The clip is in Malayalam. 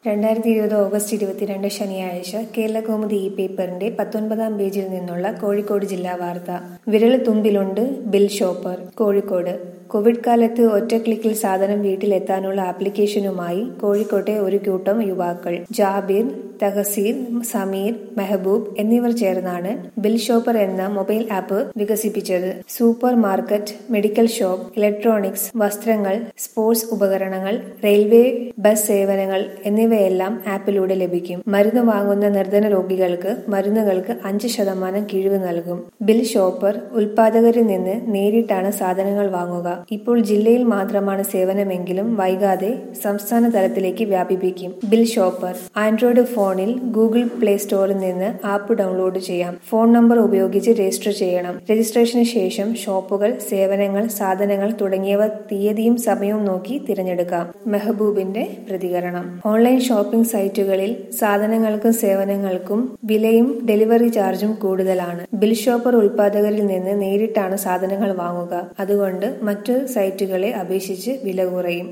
രണ്ടായിരത്തി ഇരുപത് ഓഗസ്റ്റ് ഇരുപത്തിരണ്ട് ശനിയാഴ്ച കേരളകൗമുദി ഈ പേപ്പറിന്റെ പത്തൊൻപതാം പേജിൽ നിന്നുള്ള കോഴിക്കോട് ജില്ലാ വാർത്ത വിരൽ തുമ്പിലുണ്ട് ബിൽ ഷോപ്പർ കോഴിക്കോട് കോവിഡ് കാലത്ത് ഒറ്റ ക്ലിക്കിൽ സാധനം വീട്ടിലെത്താനുള്ള ആപ്ലിക്കേഷനുമായി കോഴിക്കോട്ടെ ഒരു കൂട്ടം യുവാക്കൾ ജാബിർ തഹസീർ സമീർ മെഹബൂബ് എന്നിവർ ചേർന്നാണ് ബിൽ ഷോപ്പർ എന്ന മൊബൈൽ ആപ്പ് വികസിപ്പിച്ചത് super market medical shop electronics വസ്ത്രങ്ങൾ സ്പോർട്സ് ഉപകരണങ്ങൾ റെയിൽവേ ബസ് സേവനങ്ങൾ എന്നിവയെല്ലാം ആപ്പിലൂടെ ലഭിക്കും മരുന്ന് വാങ്ങുന്ന നിർധന രോഗികൾക്ക് മരുന്നുകൾക്ക് അഞ്ച് ശതമാനം കിഴിവ് നൽകും ബിൽ ഷോപ്പർ ഉൽപാദകരിൽ നിന്ന് നേരിട്ടാണ് സാധനങ്ങൾ വാങ്ങുക ഇപ്പോൾ ജില്ലയിൽ മാത്രമാണ് സേവനമെങ്കിലും വൈകാതെ സംസ്ഥാന തലത്തിലേക്ക് വ്യാപിപ്പിക്കും ബിൽ ഷോപ്പർ ആൻഡ്രോയിഡ് ഫോണിൽ ഗൂഗിൾ പ്ലേ സ്റ്റോറിൽ നിന്ന് ആപ്പ് ഡൗൺലോഡ് ചെയ്യാം ഫോൺ നമ്പർ ഉപയോഗിച്ച് രജിസ്റ്റർ ചെയ്യണം രജിസ്ട്രേഷന് ശേഷം ഷോപ്പുകൾ സേവനങ്ങൾ സാധനങ്ങൾ തുടങ്ങിയവ തീയതിയും സമയവും നോക്കി തിരഞ്ഞെടുക്കാം മെഹബൂബിന്റെ പ്രതികരണം ഓൺലൈൻ ഷോപ്പിംഗ് സൈറ്റുകളിൽ സാധനങ്ങൾക്കും സേവനങ്ങൾക്കും വിലയും ഡെലിവറി ചാർജും കൂടുതലാണ് ബിൽ ഷോപ്പർ ഉൽപാദകരിൽ നിന്ന് നേരിട്ടാണ് സാധനങ്ങൾ വാങ്ങുക അതുകൊണ്ട് മറ്റു സൈറ്റുകളെ അപേക്ഷിച്ച് വില കുറയും